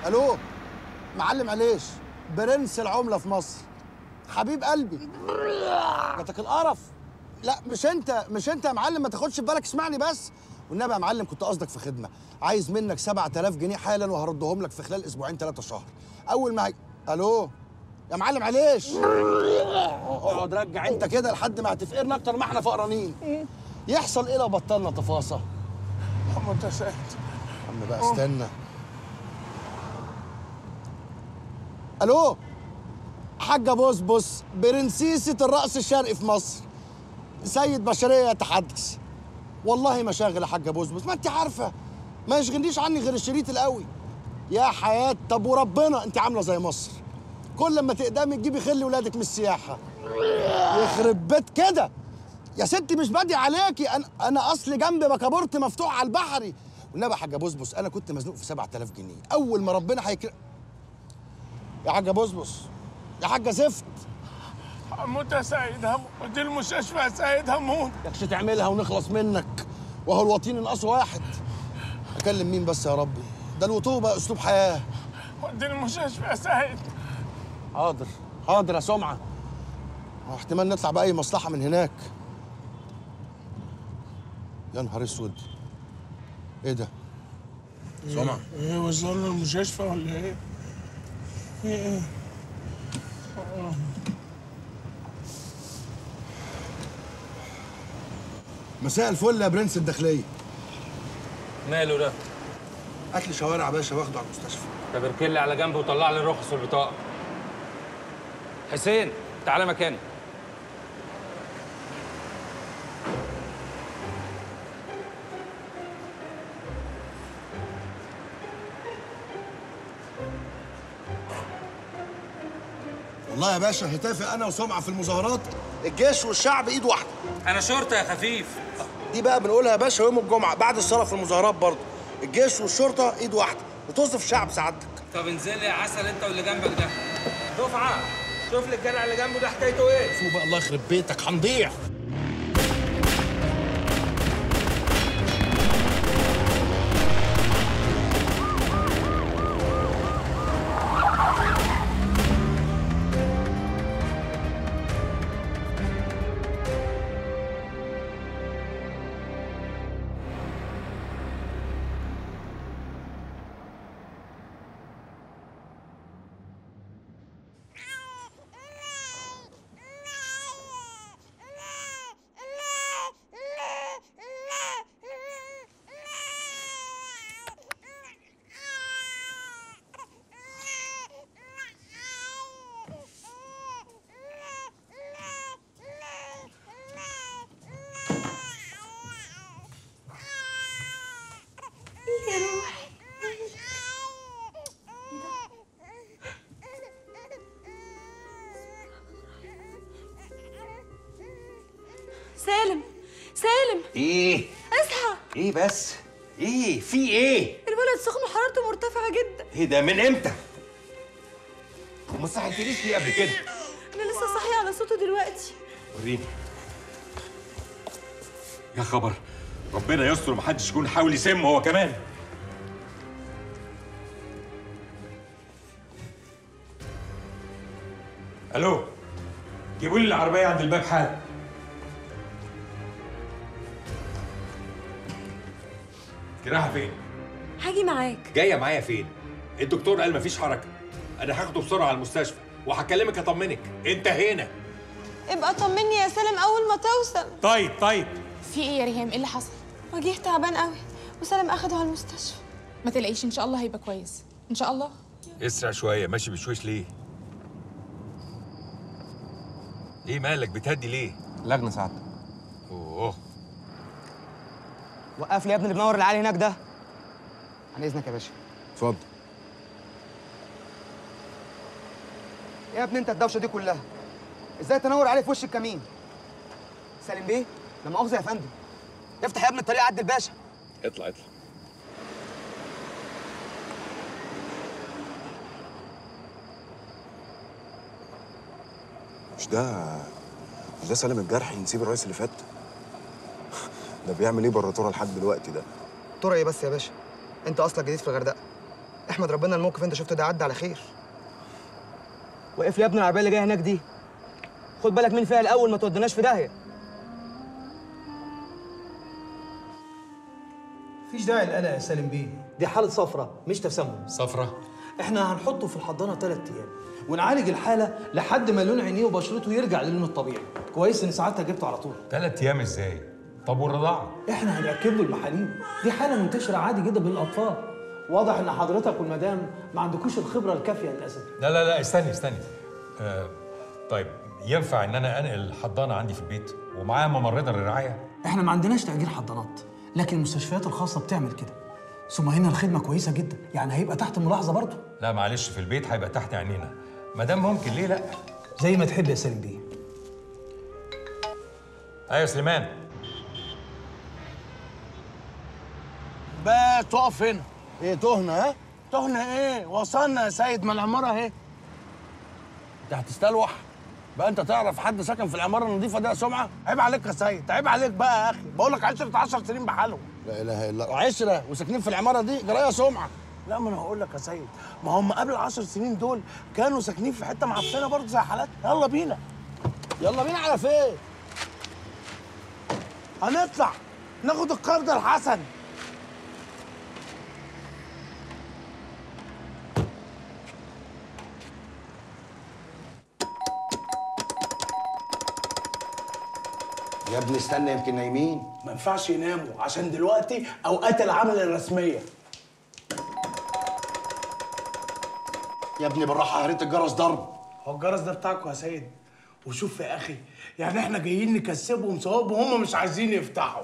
الو معلم عليش برنس العمله في مصر حبيب قلبي جاتك القرف لا مش انت مش انت يا معلم ما تاخدش في بالك اسمعني بس والنبي يا معلم كنت قصدك في خدمه عايز منك 7000 جنيه حالا وهردهم لك في خلال اسبوعين ثلاثه شهر اول ما هي... الو يا معلم عليش اقعد رجع انت كده لحد ما هتفقرنا اكتر ما احنا فقرانين يحصل ايه لو بطلنا تفاصيل متساهل عم بقى استنى الو حاجه بصبص برنسيسة الرقص الشرقي في مصر سيد بشرية يتحدث والله مشاغل يا حاجه بصبص ما انت عارفه ما يشغلنيش عني غير الشريط القوي يا حياة طب وربنا انت عامله زي مصر كل لما تقدمي تجيبي خلي ولادك من السياحه يخرب بيت كده يا ستي مش بادي عليكي انا انا اصل جنب بكابورت مفتوح على البحري والنبي يا حاجه بصبص انا كنت مزنوق في 7000 جنيه اول ما ربنا هيكرم يا حاجه بصبص يا حاجه زفت هموت يا سيد هموت ودي المستشفى يا سيد هموت يكش تعملها ونخلص منك وهو الوطين ناقصه واحد اكلم مين بس يا ربي ده الوطوبه اسلوب حياه ودي المستشفى يا سيد حاضر حاضر يا سمعه هو احتمال نطلع باي مصلحه من هناك يا نهار اسود ايه ده سمعه ايه وصلنا المستشفى ولا ايه؟ في ايه؟ مساء الفل يا برنس الداخليه ماله ده؟ هات لي شوارع يا باشا واخده على المستشفى طب اركن لي على جنب وطلع لي الرخص والبطاقه حسين تعالى مكاني والله يا باشا هتافق انا وسمعه في المظاهرات الجيش والشعب ايد واحده انا شرطه يا خفيف دي بقى بنقولها يا باشا يوم الجمعه بعد الصلاه في المظاهرات برضه الجيش والشرطه ايد واحده وتوصف شعب سعادتك طب انزل لي يا عسل انت واللي جنبك ده دفعه شوف لي الجدع اللي جنبه ده حكايته ايه فوق بقى الله يخرب بيتك هنضيع سالم سالم ايه اصحى ايه بس ايه في ايه الولد سخن وحرارته مرتفعة جدا ايه ده من امتى وما صحيتنيش ليه قبل كده انا لسه صاحية على صوته دلوقتي وريني يا خبر ربنا يستر ومحدش يكون حاول يسمه هو كمان الو جيبوا لي العربيه عند الباب حالا انت رايحه فين هاجي معاك جايه معايا فين الدكتور قال مفيش حركه انا هاخده بسرعه على المستشفى وهكلمك اطمنك انت هنا ابقى طمني يا سالم اول ما توصل طيب طيب في ايه يا ريهام ايه اللي حصل وجيه تعبان قوي وسالم اخده على المستشفى ما تلاقيش ان شاء الله هيبقى كويس ان شاء الله اسرع شويه ماشي بشويش ليه ايه مالك بتهدي ليه لجنه سعادتك اوه وقف لي يا ابني اللي بنور العالي هناك ده عن اذنك يا باشا اتفضل ايه يا ابني انت الدوشه دي كلها ازاي تنور عليه في وش الكمين سالم بيه لا مؤاخذه يا فندم افتح يا ابني الطريق عدي الباشا اطلع اطلع مش ده مش ده سالم الجرحي نسيب الرئيس اللي فات ده بيعمل ايه بره ترى لحد دلوقتي ده ترى ايه بس يا باشا انت اصلا جديد في الغردقه احمد ربنا الموقف انت شفته ده عدى على خير وقف لي يا ابني العربيه اللي جايه هناك دي خد بالك مين فيها الاول ما تودناش في داهيه مفيش داعي للقلق يا سالم بيه دي حالة صفرة مش تسمم صفرة احنا هنحطه في الحضانة ثلاث أيام ونعالج الحالة لحد ما لون عينيه وبشرته يرجع للونه الطبيعي كويس إن ساعتها جبته على طول ثلاث ايام ازاي؟ طب والرضاعة؟ احنا هنركب له المحاليل دي حالة منتشرة عادي جدا بين الأطفال واضح إن حضرتك والمدام ما عندكوش الخبرة الكافية للأسف لا لا لا استني استني آه طيب ينفع ان انا انقل الحضانة عندي في البيت ومعاها ممرضة للرعاية؟ احنا ما عندناش تأجير حضانات لكن المستشفيات الخاصة بتعمل كده ثم هنا الخدمة كويسة جدا يعني هيبقى تحت ملاحظة برضه لا معلش في البيت هيبقى تحت عينينا ما دام ممكن ليه لا؟ زي ما تحب يا سالم بيه ايوه يا سليمان بقى تقف هنا ايه تهنا ها تهنا ايه وصلنا يا سيد ما العماره اهي انت هتستلوح بقى انت تعرف حد ساكن في العماره النظيفه دي يا سمعه عيب عليك يا سيد عيب عليك بقى يا اخي بقول لك 10 10 سنين بحالهم لا اله الا الله وعشره وساكنين في العماره دي جرايه سمعه لا ما انا هقول لك يا سيد ما هم قبل العشر سنين دول كانوا ساكنين في حته معفنه برضه زي حالاتنا يلا بينا يلا بينا على فين هنطلع ناخد القرض الحسن يا ابني استنى يمكن نايمين ما ينفعش يناموا عشان دلوقتي اوقات العمل الرسميه يا ابني بالراحه هريت الجرس ضرب هو الجرس ده بتاعكم يا سيد وشوف يا اخي يعني احنا جايين نكسبهم ثواب وهم مش عايزين يفتحوا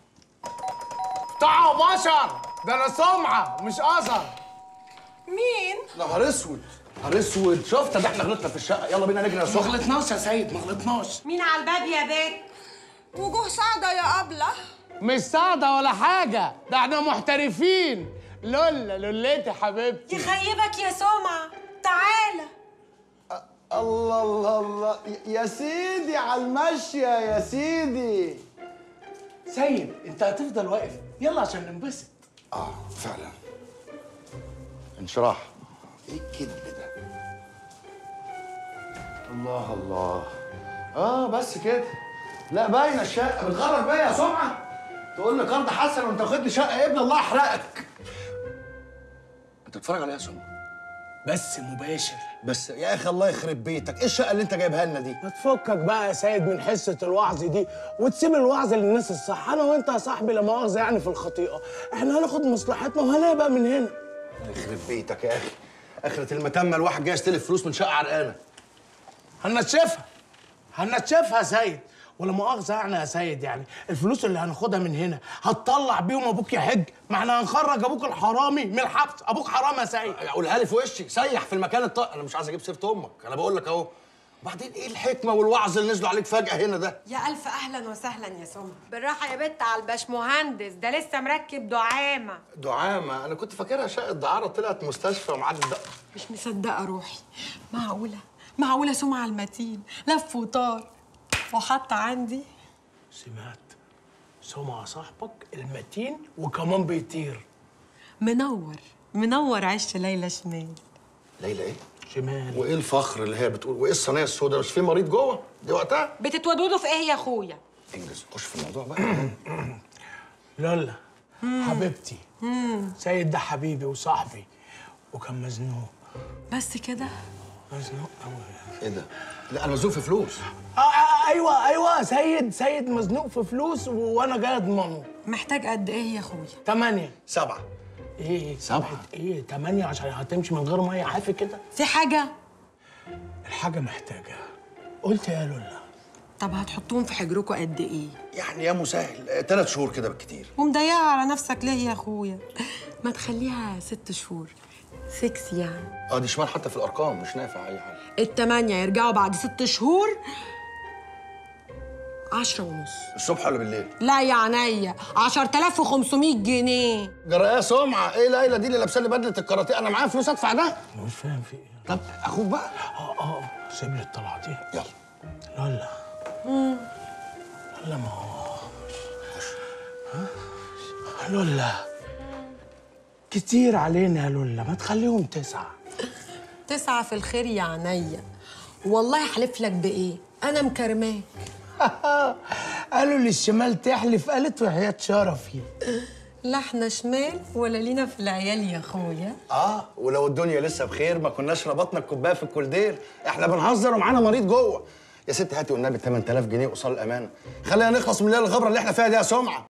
افتحوا بشر ده انا سمعه مش اثر مين؟ نهار اسود نهار اسود شفت ده احنا غلطنا في الشقه يلا بينا نجري يا ما سخن غلطناش يا سيد ما غلطناش مين على الباب يا بيت؟ وجوه صعدة يا أبلة مش صعدة ولا حاجة ده احنا محترفين لولا لولتي حبيبتي يخيبك يا سمعة تعالى الله الله الله يا سيدي على المشيه يا سيدي سيد انت هتفضل واقف يلا عشان ننبسط اه فعلا انشراح ايه الكذب ده الله الله اه بس كده لا باينه الشقه بتغرب بيا يا سمعه تقول لي قرض حسن وانت واخد لي شقه يا ابني الله يحرقك انت بتتفرج عليها يا سمعه بس مباشر بس يا اخي الله يخرب بيتك ايه الشقه اللي انت جايبها لنا دي ما تفكك بقى يا سيد من حصة الوعظ دي وتسيب الوعظ للناس الصح أنا وأنت يا صاحبي لا مؤاخذة يعني في الخطيئة إحنا هناخد مصلحتنا وهنبقى من هنا الله يخرب بيتك يا اخي اخرة المتمة الواحد جاي يستلف فلوس من شقه عرقانه هنتشافها هنتشافها يا سيد ولا مؤاخذة يعني يا سيد يعني الفلوس اللي هناخدها من هنا هتطلع بيهم أبوك يحج ما احنا هنخرج أبوك الحرامي من الحبس أبوك حرام يا سيد قولها لي في وشي سيح في المكان الط... انا مش عايز اجيب سيره امك انا بقول لك اهو وبعدين ايه الحكمه والوعظ اللي نزلوا عليك فجاه هنا ده يا ألف أهلا وسهلا يا سمر بالراحة يا بت على الباشمهندس ده لسه مركب دعامة دعامه انا كنت فاكرها شقه دعاره طلعت مستشفى ومعاد الدق مش مصدقة روحي معقولة معقولة سمعة المتين لف وطار وحط عندي سمعت سمع صاحبك المتين وكمان بيطير منور منور عش ليلى شمال ليلى ايه شمال وايه الفخر اللي هي بتقول وايه الصينيه السوداء مش في مريض جوه دي وقتها بتتودودوا في ايه يا اخويا انجز خش في الموضوع بقى لولا حبيبتي سيد ده حبيبي وصاحبي وكان مزنوق بس كده مزنوق قوي ايه ده لا انا مزنوق في فلوس آه آه ايوه ايوه سيد سيد مزنوق في فلوس و- وانا جاي اضمنه محتاج قد ايه يا اخويا تمانية سبعه ايه سبعة. ايه تمانية عشان هتمشي من غير ميه عافي كده في حاجة الحاجة محتاجة قلت يا لولا طب هتحطوهم في حجركم قد ايه يعني يا مسهل ثلاث شهور كده بالكتير ومضيقة على نفسك ليه يا اخويا ما تخليها ست شهور سكس يعني اه دي شمال حتى في الارقام مش نافع اي حاجه التمانية يرجعوا بعد ست شهور عشرة ونص الصبح ولا بالليل لا يا عينيا 10500 جنيه جرأة سمعة ايه ليلى دي اللي لابسه لي بدله الكاراتيه انا معايا فلوس ادفع ده مش فاهم في ايه طب اخوك بقى اه اه سيب لي الطلعة دي يلا لولا لولا ما هو ها؟ لولا كتير علينا يا لولا ما تخليهم تسعة تسعة في الخير يا عينيا والله احلف لك بايه انا مكرماك قالوا للشمال تحلف قالت وحياة شرفي لا احنا شمال ولا لينا في العيال يا اخويا اه ولو الدنيا لسه بخير ما كناش ربطنا الكوبايه في الكولدير احنا بنهزر ومعانا مريض جوه يا ست هاتي والنبي 8000 جنيه قصاد الامانه خلينا نخلص من الليله الغبره اللي احنا فيها دي يا سمعه